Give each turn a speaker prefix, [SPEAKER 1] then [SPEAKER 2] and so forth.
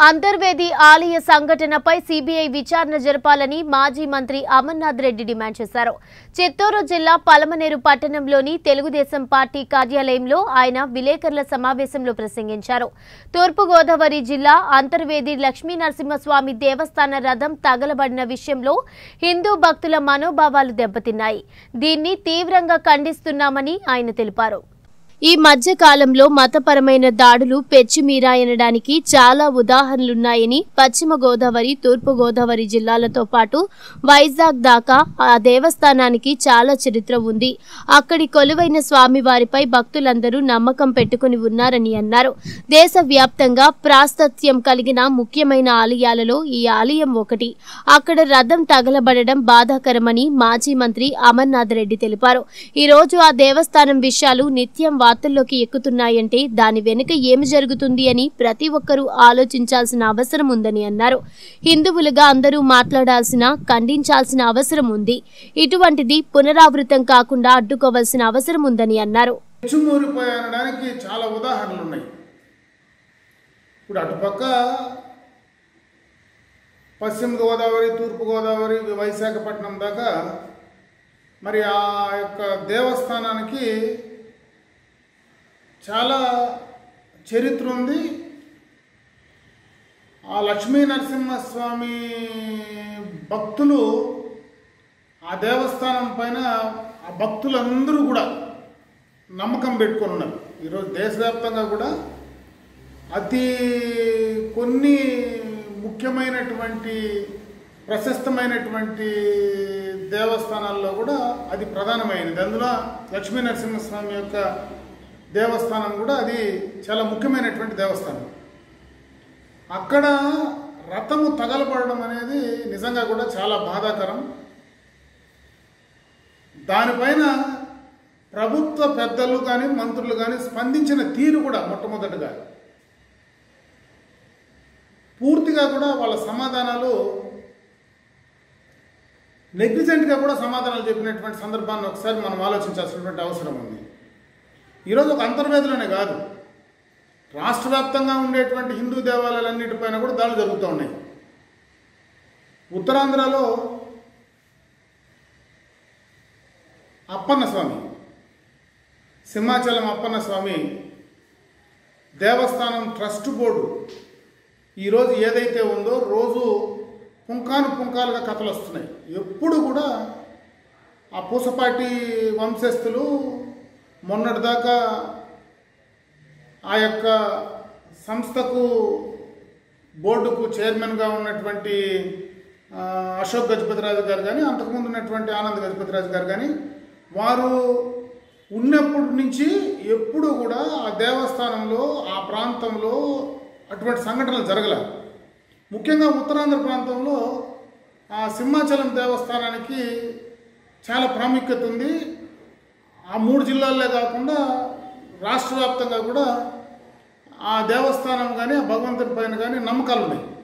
[SPEAKER 1] అంతర్వేది ఆలయ సంఘటనపై సీబీఐ విచారణ జరపాలని మాజీ మంత్రి అమర్నాథ్ రెడ్డి డిమాండ్ చేశారు చిత్తూరు జిల్లా పలమనేరు పట్టణంలోని తెలుగుదేశం పార్టీ కార్యాలయంలో ఆయన విలేకరుల సమావేశంలో ప్రసంగించారు తూర్పుగోదావరి జిల్లా అంతర్వేది లక్ష్మీ నరసింహస్వామి దేవస్థాన రథం తగలబడిన విషయంలో హిందూ భక్తుల మనోభావాలు దెబ్బతిన్నాయి దీన్ని తీవ్రంగా ఖండిస్తున్నామని ఆయన తెలిపారు ఈ మధ్య కాలంలో మతపరమైన దాడులు పెచ్చిమీరాయనడానికి చాలా ఉదాహరణలున్నాయని పశ్చిమ గోదావరి తూర్పు గోదావరి జిల్లాలతో పాటు వైజాగ్ దాకా ఆ దేవస్థానానికి చాలా చరిత్ర ఉంది అక్కడి కొలువైన స్వామివారిపై భక్తులందరూ నమ్మకం పెట్టుకుని ఉన్నారని అన్నారు దేశవ్యాప్తంగా ప్రాశస్త్యం కలిగిన ముఖ్యమైన ఆలయాలలో ఈ ఆలయం ఒకటి అక్కడ రథం తగలబడడం బాధాకరమని మాజీ మంత్రి అమర్నాథ్ రెడ్డి తెలిపారు ఈ రోజు ఆ దేవస్థానం విషయాలు నిత్యం వార్తల్లోకి ఎక్కుతున్నాయంటే దాని వెనుక ఏమి జరుగుతుంది అని ప్రతి ఒక్కరూ ఆలోచించాల్సిన అవసరం ఉందని అన్నారు హిందువులుగా అందరూ మాట్లాడాల్సిన ఖండించాల్సిన అవసరం ఉంది ఇటువంటిది పునరావృతం కాకుండా అడ్డుకోవాల్సిన అవసరం ఉందని అన్నారు
[SPEAKER 2] చుమ్మూరిపోయనడానికి చాలా ఉదాహరణలు ఉన్నాయి ఇప్పుడు అటుపక్క పశ్చిమ గోదావరి తూర్పు గోదావరి వైశాఖపట్నం దాకా మరి ఆ యొక్క దేవస్థానానికి చాలా చరిత్ర ఉంది ఆ లక్ష్మీ నరసింహస్వామి భక్తులు ఆ దేవస్థానం పైన ఆ భక్తులందరూ కూడా నమ్మకం పెట్టుకొని ఉన్నారు ఈరోజు దేశవ్యాప్తంగా కూడా అతి కొన్ని ముఖ్యమైనటువంటి ప్రశస్తమైనటువంటి దేవస్థానాల్లో కూడా అది ప్రధానమైనది అందులో లక్ష్మీ నరసింహస్వామి యొక్క దేవస్థానం కూడా అది చాలా ముఖ్యమైనటువంటి దేవస్థానం అక్కడ రథము తగలబడడం అనేది నిజంగా కూడా చాలా బాధాకరం దానిపైన ప్రభుత్వ పెద్దలు కానీ మంత్రులు కానీ స్పందించిన తీరు కూడా మొట్టమొదటిగా పూర్తిగా కూడా వాళ్ళ సమాధానాలు నెగ్లిజెంట్గా కూడా సమాధానాలు చెప్పినటువంటి సందర్భాన్ని ఒకసారి మనం ఆలోచించాల్సినటువంటి అవసరం ఉంది ఈరోజు ఒక అంతర్వేదిలోనే కాదు రాష్ట్ర వ్యాప్తంగా ఉండేటువంటి హిందూ దేవాలయాలన్నిటిపైన కూడా దాడులు జరుగుతూ ఉన్నాయి ఉత్తరాంధ్రలో అప్పన్న స్వామి సింహాచలం అప్పన్న స్వామి దేవస్థానం ట్రస్ట్ బోర్డు ఈరోజు ఏదైతే ఉందో రోజు పుంకాను పుంకాలుగా కథలు వస్తున్నాయి ఎప్పుడు కూడా ఆ పూసపాటి వంశస్థులు మొన్నటిదాకా ఆ యొక్క సంస్థకు బోర్డుకు చైర్మన్గా ఉన్నటువంటి ఆ, అశోక్ గజపతిరాజు గారు కానీ అంతకుముందు ఉన్నటువంటి ఆనంద్ గజపతిరాజు గారు కానీ వారు ఉన్నప్పటి నుంచి ఎప్పుడు కూడా ఆ దేవస్థానంలో ఆ ప్రాంతంలో అటువంటి సంఘటనలు జరగల ముఖ్యంగా ఉత్తరాంధ్ర ప్రాంతంలో ఆ సింహాచలం దేవస్థానానికి చాలా ప్రాముఖ్యత ఉంది ఆ మూడు జిల్లాల్లో కాకుండా రాష్ట్ర వ్యాప్తంగా కూడా ఆ దేవస్థానం కానీ ఆ భగవంతుడి పైన కానీ నమ్మకాలు ఉన్నాయి